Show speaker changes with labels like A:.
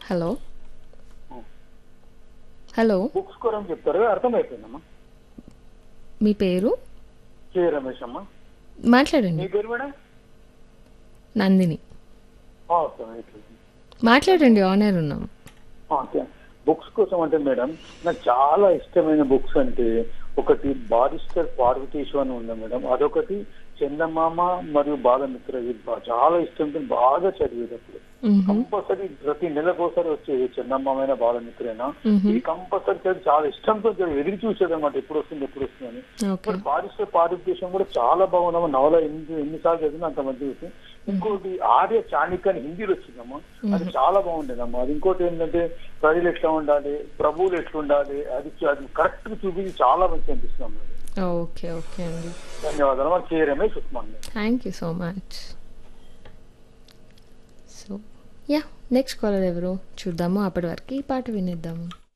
A: Hello hello
B: books కూడా చెప్తారు అర్థమైపోయిందమ్మా
A: మీ పేరు
B: కే రమేష్ అమ్మా
A: మాట్లాడండి
B: మీ పేరు మేడం
A: నందిని
B: ఆ, ఓకే ఓకే.
A: మాట్లాడండి ఆనర్ ఉన్నాం
B: ఓకే బుక్స్ కోసం అంటే మేడం నాకు చాలా ఇష్టమైన బుక్స్ అంటే ఒకటి బారిస్టర్ పార్వతీశ్వర్ అని ఉంది మేడం అదొకటి చందమామ మరియు బాలమిత్ర ఇది బా- చాలా ఇష్టం బాగా చదివేటప్పుడు
A: మ్హూ.
B: కంపల్సరీ ప్రతి నెలకోసారి వచ్చేది చందమామైన బాలమిత్రైనా
A: మ్హూ.
B: ఇది కంపల్సరీ చదివి చాలా ఇష్టంతో చదివి ఎదురు చూసేది అనమాట ఎప్పుడు వస్తుంది ఎప్పుడు వస్తుందని
A: ఓకే
B: మరి బారిస్టర్ పారితేశం కూడా చాలా బాగుందమ్మా నవల ఎన్ని ఎన్నిసార్లు చదివినా అంత మంచి విషయం ఇంకోటి ఆర్య చాణిక్య అని హిందీలో వచ్చిందమ్మా అది చాలా బాగుండేదమ్మా అది ఇంకోటి ఏంటంటే ప్రజలు ఎట్లా ఉండాలి ప్రభువులు ఎట్లా ఉండాలి అది అది కరెక్ట్ గా చూపించి చాలా మంచి అనిపిస్తుంది అమ్మా అది.
A: ఓకే ఓకే అండి
B: ధన్యవాదాలు మా K Ramesh Usman
A: thank you so much so yeah next caller ఎవరు చూద్దాము అప్పటి వరకు ఈ పాట వినేద్దాము